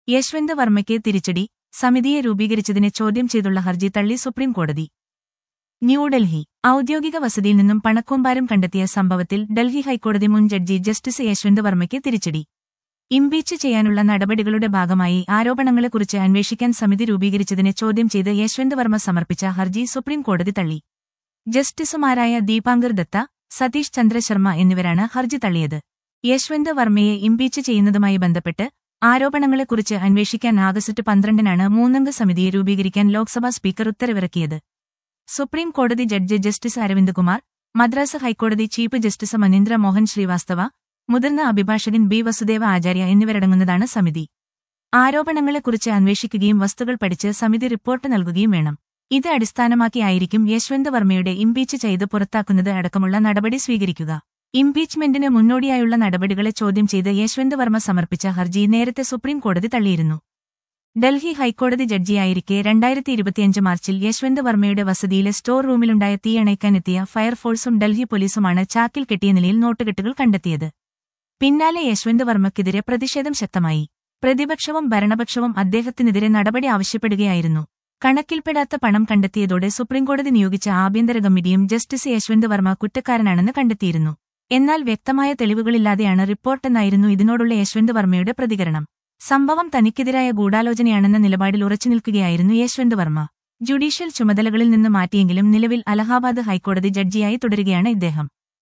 യശ്വന്ത് വർമ്മയ്ക്ക് തിരിച്ചടി സമിതിയെ രൂപീകരിച്ചതിനെ ചോദ്യം ചെയ്തുള്ള ഹർജി തള്ളി സുപ്രീം കോടതി ന്യൂഡൽഹി ഔദ്യോഗിക വസതിയിൽ നിന്നും പണക്കൂമ്പാരം കണ്ടെത്തിയ സംഭവത്തിൽ ഡൽഹി ഹൈക്കോടതി മുൻ ജഡ്ജി ജസ്റ്റിസ് യശ്വന്ത് വർമ്മയ്ക്ക് തിരിച്ചടി ഇംപീച്ച് ചെയ്യാനുള്ള നടപടികളുടെ ഭാഗമായി ആരോപണങ്ങളെക്കുറിച്ച് അന്വേഷിക്കാൻ സമിതി രൂപീകരിച്ചതിനെ ചോദ്യം ചെയ്ത് യശ്വന്ത് വർമ്മ സമർപ്പിച്ച ഹർജി സുപ്രീം കോടതി തള്ളി ജസ്റ്റിസുമാരായ ദീപാങ്കർ ദത്ത സതീഷ് ചന്ദ്ര ശർമ്മ എന്നിവരാണ് ഹർജി തള്ളിയത് യശ്വന്ത് വർമ്മയെ ഇംപീച്ച് ചെയ്യുന്നതുമായി ബന്ധപ്പെട്ട് ആരോപണങ്ങളെക്കുറിച്ച് അന്വേഷിക്കാൻ ആഗസ്റ്റ് പന്ത്രണ്ടിനാണ് മൂന്നംഗ സമിതിയെ രൂപീകരിക്കാൻ ലോക്സഭാ സ്പീക്കർ ഉത്തരവിറക്കിയത് സുപ്രീം കോടതി ജഡ്ജി ജസ്റ്റിസ് അരവിന്ദ് കുമാർ മദ്രാസ് ഹൈക്കോടതി ചീഫ് ജസ്റ്റിസ് മനീന്ദ്ര മോഹൻ ശ്രീവാസ്തവ മുതിർന്ന അഭിഭാഷകൻ ബി വസുദേവ ആചാര്യ എന്നിവരടങ്ങുന്നതാണ് സമിതി ആരോപണങ്ങളെക്കുറിച്ച് അന്വേഷിക്കുകയും വസ്തുക്കൾ പഠിച്ച് സമിതി റിപ്പോർട്ട് നൽകുകയും വേണം ഇത് അടിസ്ഥാനമാക്കിയായിരിക്കും യശ്വന്ത് വർമ്മയുടെ ഇംപീച്ച് ചെയ്ത് പുറത്താക്കുന്നത് അടക്കമുള്ള നടപടി സ്വീകരിക്കുക ഇംപീച്ച്മെന്റിന് മുന്നോടിയായുള്ള നടപടികളെ ചോദ്യം ചെയ്ത് യശ്വന്ത് വർമ്മ സമർപ്പിച്ച ഹർജി നേരത്തെ സുപ്രീം കോടതി തള്ളിയിരുന്നു ഡൽഹി ഹൈക്കോടതി ജഡ്ജിയായിരിക്കെ രണ്ടായിരത്തി ഇരുപത്തിയഞ്ച് മാർച്ചിൽ യശ്വന്ത് വർമ്മയുടെ വസതിയിലെ സ്റ്റോർ റൂമിലുണ്ടായ തീയണയ്ക്കാനെത്തിയ ഫയർഫോഴ്സും ഡൽഹി പോലീസുമാണ് ചാക്കിൽ കെട്ടിയ നിലയിൽ നോട്ടുകെട്ടുകൾ കണ്ടെത്തിയത് പിന്നാലെ യശ്വന്ത് വർമ്മയ്ക്കെതിരെ പ്രതിഷേധം ശക്തമായി പ്രതിപക്ഷവും ഭരണപക്ഷവും അദ്ദേഹത്തിനെതിരെ നടപടി ആവശ്യപ്പെടുകയായിരുന്നു കണക്കിൽപ്പെടാത്ത പണം കണ്ടെത്തിയതോടെ സുപ്രീംകോടതി നിയോഗിച്ച ആഭ്യന്തര കമ്മിറ്റിയും ജസ്റ്റിസ് യശ്വന്ത് വർമ്മ കുറ്റക്കാരനാണെന്ന് കണ്ടെത്തിയിരുന്നു എന്നാൽ വ്യക്തമായ തെളിവുകളില്ലാതെയാണ് റിപ്പോർട്ടെന്നായിരുന്നു ഇതിനോടുള്ള യശ്വന്ത് വർമ്മയുടെ പ്രതികരണം സംഭവം തനിക്കെതിരായ ഗൂഢാലോചനയാണെന്ന നിലപാടിൽ ഉറച്ചുനിൽക്കുകയായിരുന്നു യശ്വന്ത് വർമ്മ ജുഡീഷ്യൽ ചുമതലകളിൽ നിന്ന് മാറ്റിയെങ്കിലും നിലവിൽ അലഹാബാദ് ഹൈക്കോടതി ജഡ്ജിയായി തുടരുകയാണ് ഇദ്ദേഹം